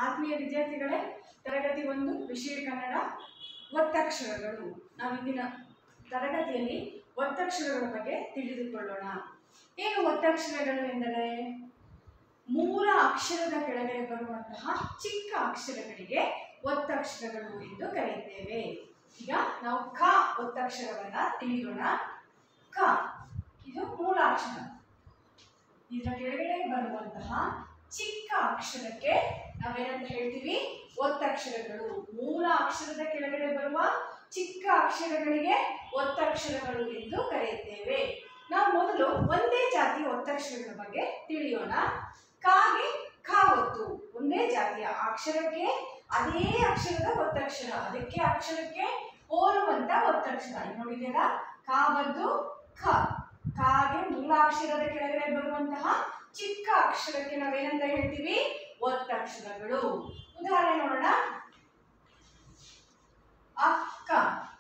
ಆತ್ಮೀಯ ವಿದ್ಯಾರ್ಥಿಗಳೇ ತರಗತಿ ಒಂದು ವಿಷಯ ಕನ್ನಡ ಒತ್ತಕ್ಷರಗಳು ನಾವು ಇಂದಿನ ತರಗತಿಯಲ್ಲಿ ಒತ್ತಕ್ಷರಗಳ ಬಗ್ಗೆ ತಿಳಿದುಕೊಳ್ಳೋಣ ಏನು ಒತ್ತಕ್ಷರಗಳು ಎಂದರೆ ಮೂಲ ಅಕ್ಷರದ ಕೆಳಗಡೆ ಬರುವಂತಹ ಚಿಕ್ಕ ಅಕ್ಷರಗಳಿಗೆ ಒತ್ತಕ್ಷರಗಳು ಎಂದು ಕರೆಯುತ್ತೇವೆ ಈಗ ನಾವು ಕ ಒತ್ತಕ್ಷರವನ್ನ ತಿಳಿಯೋಣ ಕ ಇದು ಮೂಲ ಅಕ್ಷರ ಇದರ ಕೆಳಗಡೆ ಬರುವಂತಹ ಚಿಕ್ಕ ಅಕ್ಷರಕ್ಕೆ ನಾವೇನಂತ ಹೇಳ್ತೀವಿ ಒತ್ತಕ್ಷರಗಳು ಮೂಲ ಅಕ್ಷರದ ಕೆಳಗಡೆ ಬರುವ ಚಿಕ್ಕ ಅಕ್ಷರಗಳಿಗೆ ಒತ್ತಕ್ಷರಗಳು ಎಂದು ಕರೆಯುತ್ತೇವೆ ನಾವು ಮೊದಲು ಒಂದೇ ಜಾತಿಯ ಒತ್ತಕ್ಷರಗಳ ಬಗ್ಗೆ ತಿಳಿಯೋಣ ಕಾಗೆ ಖ ಒತ್ತು ಒಂದೇ ಜಾತಿಯ ಅಕ್ಷರಕ್ಕೆ ಅದೇ ಅಕ್ಷರದ ಒತ್ತಕ್ಷರ ಅದಕ್ಕೆ ಅಕ್ಷರಕ್ಕೆ ಹೋಲುವಂತ ಒತ್ತಕ್ಷರ ಇಲ್ಲಿ ನೋಡಿದ್ದೀರಾ ಕಾ ಬಂದು ಖ ಕಾಗೆ ಮೂಲಾಕ್ಷರದ ಕೆಳಗಡೆ ಬರುವಂತಹ ಚಿಕ್ಕ ಅಕ್ಷರಕ್ಕೆ ನಾವೇನಂತ ಹೇಳ್ತೀವಿ ಒತ್ತಕ್ಷರಗಳು ಉದಾಹರಣೆ ನೋಡೋಣ ಅಕ್ಕ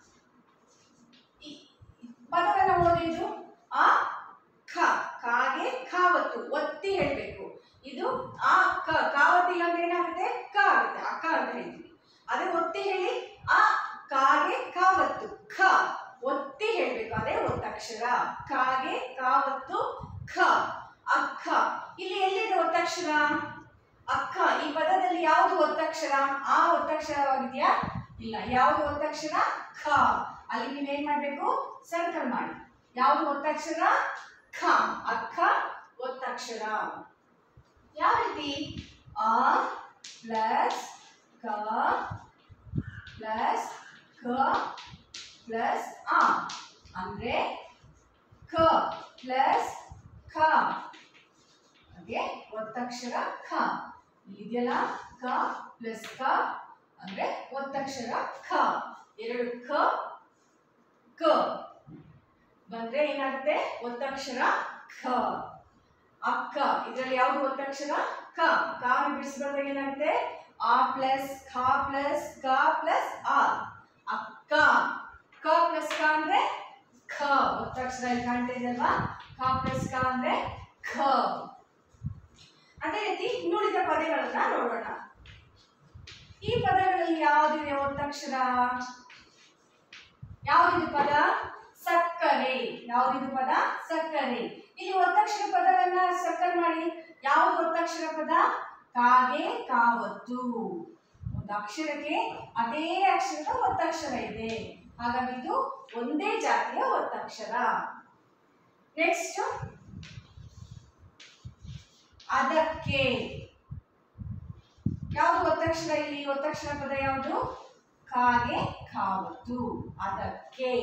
ಈ ಪದವನ್ನ ಓದಿದ್ದು ಆ ಖ ಕಾಗೆ ಖಾವತ್ತು ಒತ್ತಿ ಹೇಳ್ಬೇಕು ಇದು ಆ ಕ ಕಾವತ್ತಿಲ್ಲ ಅಂದ್ರೆ ಏನಾಗುತ್ತೆ ಕ ಆಗುತ್ತೆ ಅಕ್ಕ ಅಂತ ಹೇಳ್ತೀವಿ ಅದೇ ಒತ್ತಿ ಹೇಳಿ ಆ ಕಾಗೆ ಕಾವತ್ತು ಖ ಒತ್ತಿ ಹೇಳ್ಬೇಕು ಅದೇ ಒತ್ತಕ್ಷರ ಕಾಗೆ ಕಾವತ್ತು ಖ ಅಕ್ಕ ಇಲ್ಲಿ ಎಲ್ಲಿದೆ ಒತ್ತಕ್ಷರ ಅಕ್ಕ ಈ ಪದದಲ್ಲಿ ಯಾವುದು ಒತ್ತಕ್ಷರ ಆ ಒತ್ತಕ್ಷರವಾಗಿದೆಯಾ ಇಲ್ಲ ಯಾವುದು ಒತ್ತಕ್ಷರ ಖ ಅಲ್ಲಿ ನೀವೇನ್ ಮಾಡ್ಬೇಕು ಸರ್ಕಲ್ ಮಾಡಿ ಯಾವುದು ಒತ್ತಕ್ಷರ ಖ ಅಕ್ಕ ಒತ್ತಕ್ಷರ ಯಾವ ರೀತಿ ಆ ಪ್ಲಸ್ ಕ ಪ್ಲಸ್ ಕ ಪ್ಲಸ್ ಆ ಅಂದ್ರೆ ಕ ಪ್ಲಸ್ ಖ ಹಾಗೆ ಒತ್ತಕ್ಷರ ಖ ಇದೆಯಲ್ಲ ಕ ಪ್ಲಸ್ ಕ ಅಂದ್ರೆ ಒತ್ತಕ್ಷರ ಖ ಎರಡು ಕ ಕ ಬಂದ್ರೆ ಏನಾಗುತ್ತೆ ಒತ್ತಕ್ಷರ ಖ ಅಕ್ಕ ಇದರಲ್ಲಿ ಯಾವುದು ಒತ್ತಕ್ಷರ ಕ ಕಾನ ಬಿಡಿಸ್ಬಾರ್ದಾಗ ಏನಾಗುತ್ತೆ ಆ ಪ್ಲಸ್ ಖ ಪ್ಲಸ್ ಕ ಪ್ಲಸ್ ಆ ಅಕ್ಕ ಕ ಪ್ಲಸ್ ಕ ಅಂದ್ರೆ ಖ ಒತ್ತಕ್ಷರ ಇಲ್ಲಿ ಕಾಣ್ತಾ ಇದೆಯಲ್ವಾ ಕ ಪ್ಲಸ್ ಕ ಅಂದ್ರೆ ಖ ಅದೇ ರೀತಿ ಇನ್ನುಳಿದ ಪದಗಳನ್ನ ನೋಡೋಣ ಈ ಪದಗಳಲ್ಲಿ ಯಾವುದಿದೆ ಒತ್ತಕ್ಷರ ಯಾವುದಿದು ಪದ ಸಕ್ಕರೆ ಯಾವುದಿದು ಪದ ಸಕ್ಕರೆ ಇಲ್ಲಿ ಒತ್ತಕ್ಷರ ಪದವನ್ನ ಸರ್ಕಲ್ ಮಾಡಿ ಯಾವುದು ಒತ್ತಕ್ಷರ ಪದ ಕಾಗೆ ಕಾವತ್ತು ಒಂದು ಅಕ್ಷರಕ್ಕೆ ಅದೇ ಅಕ್ಷರದ ಒತ್ತಕ್ಷರ ಇದೆ ಹಾಗಾಗಿ ಇದು ಒಂದೇ ಜಾತಿಯ ಒತ್ತಕ್ಷರ ನೆಕ್ಸ್ಟ್ ಅದಕ್ಕೆ ಯಾವುದು ಒತ್ತಕ್ಷರ ಇಲ್ಲಿ ಒತ್ತಕ್ಷರ ಪದ ಯಾವುದು ಕಾಗೆ ಕಾವತ್ತು ಅದಕ್ಕೆ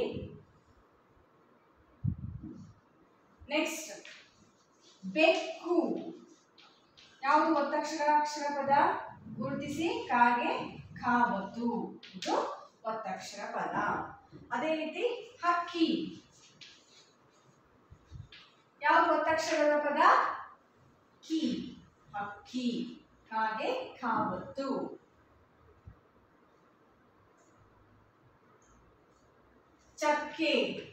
ನೆಕ್ಸ್ಟ್ ಬೆಕ್ಕು ಯಾವುದು ಒತ್ತಕ್ಷರ ಅಕ್ಷರ ಪದ ಗುರುತಿಸಿ ಕಾಗೆ ಕಾವತ್ತು ಇದು ಒತ್ತಕ್ಷರ ಪದ ಅದೇ ರೀತಿ ಹಕ್ಕಿ ಯಾವುದು ಒತ್ತಕ್ಷರದ ಪದ ಕಿ ಹಕ್ಕಿ ಕಾಗೆ ಕಾವತ್ತು ಚಕ್ಕೆ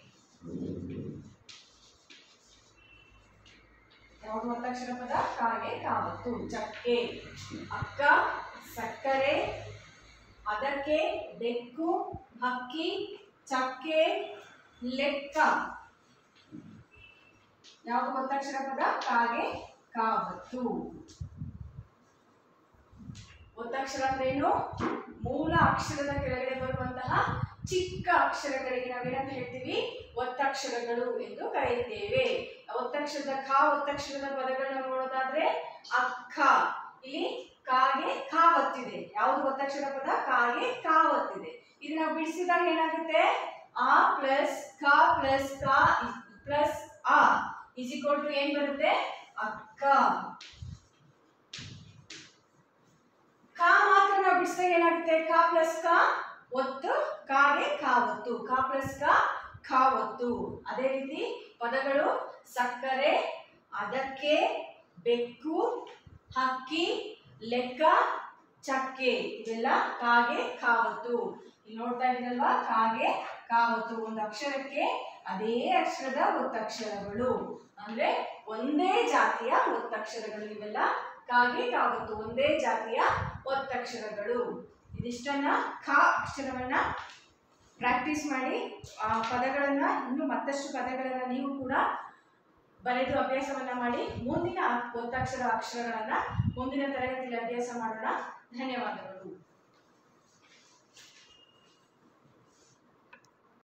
ಯಾವುದು ಒತ್ತಕ್ಷರ ಪದ ಕಾಗೆ ಕಾವತ್ತು ಚಕ್ಕೆ ಅಕ್ಕ ಸಕ್ಕರೆ ಅದಕ್ಕೆ ಬೆಕ್ಕು ಹಕ್ಕಿ ಚಕ್ಕೆ ಲೆಕ್ಕ ಯಾವುದು ಒತ್ತಕ್ಷರ ಪದ ಕಾಗೆ ಕಾವತ್ತು ಒತ್ತಕ್ಷರ ಅಂದ್ರೆ ಏನು ಮೂಲ ಅಕ್ಷರದ ಕೆಳಗಡೆ ಬರುವಂತಹ ಚಿಕ್ಕ ಅಕ್ಷರಗಳಿಗೆ ನಾವೇನಂತ ಹೇಳ್ತೀವಿ ಒತ್ತಕ್ಷರಗಳು ಎಂದು ಕರೆಯುತ್ತೇವೆ ಒತ್ತಕ್ಷರದ ಖ ಒತ್ತಕ್ಷರದ ಪದಗಳನ್ನ ನೋಡೋದಾದ್ರೆ ಅಕ್ಕ ಇಲ್ಲಿ ಕಾಗೆ ಕಾವತ್ತಿದೆ ಯಾವುದು ಒತ್ತಕ್ಷರ ಪದ ಕಾಗೆ ಕಾವತ್ತಿದೆ ಇದು ನಾವು ಬಿಡಿಸಿದಾಗ ಏನಾಗುತ್ತೆ ಆ ಪ್ಲಸ್ ಕ ಪ್ಲಸ್ ಕ ಪ್ಲಸ್ ಆ ಇಸ್ ಈಕ್ವಲ್ ಟು ಏನ್ ಬರುತ್ತೆ ಅಕ್ಕ ಕ ಮಾತ್ರ ನಾವು ಬಿಡಿಸಿದಾಗ ಏನಾಗುತ್ತೆ ಕ ಪ್ಲಸ್ ಕ ಒತ್ತು ಕಾಗೆ ಕಾವತ್ತು ಕ ಪ್ಲಸ್ ಕ ಕಾವತ್ತು ಅದೇ ರೀತಿ ಪದಗಳು ಸಕ್ಕರೆ ಅದಕ್ಕೆ ಬೆಕ್ಕು ಹಕ್ಕಿ ಲೆಕ್ಕ ಚಕ್ಕೆ ಇದೆಲ್ಲ ಕಾಗೆ ಕಾವತ್ತು ಇಲ್ಲಿ ನೋಡ್ತಾ ಇದ್ದೀರಲ್ವಾ ಕಾಗೆ ಕಾವತ್ತು ಒಂದು ಅಕ್ಷರಕ್ಕೆ ಅದೇ ಅಕ್ಷರದ ಒತ್ತಕ್ಷರಗಳು ಅಂದ್ರೆ ಒಂದೇ ಜಾತಿಯ ಒತ್ತಕ್ಷರಗಳು ಇವೆಲ್ಲ ಕಾಗೆ ಕಾವತ್ತು ಒಂದೇ ಜಾತಿಯ ಒತ್ತಕ್ಷರಗಳು ಇದಿಷ್ಟನ್ನ ಖ ಅಕ್ಷರವನ್ನ ಪ್ರಾಕ್ಟೀಸ್ ಮಾಡಿ ಆ ಪದಗಳನ್ನ ಇನ್ನು ಮತ್ತಷ್ಟು ಪದಗಳನ್ನ ನೀವು ಕೂಡ ಬರೆದು ಅಭ್ಯಾಸವನ್ನ ಮಾಡಿ ಮುಂದಿನ ಒತ್ತಕ್ಷರ ಅಕ್ಷರಗಳನ್ನ ಮುಂದಿನ ತರಗತಿಯಲ್ಲಿ ಅಭ್ಯಾಸ ಮಾಡೋಣ ಧನ್ಯವಾದಗಳು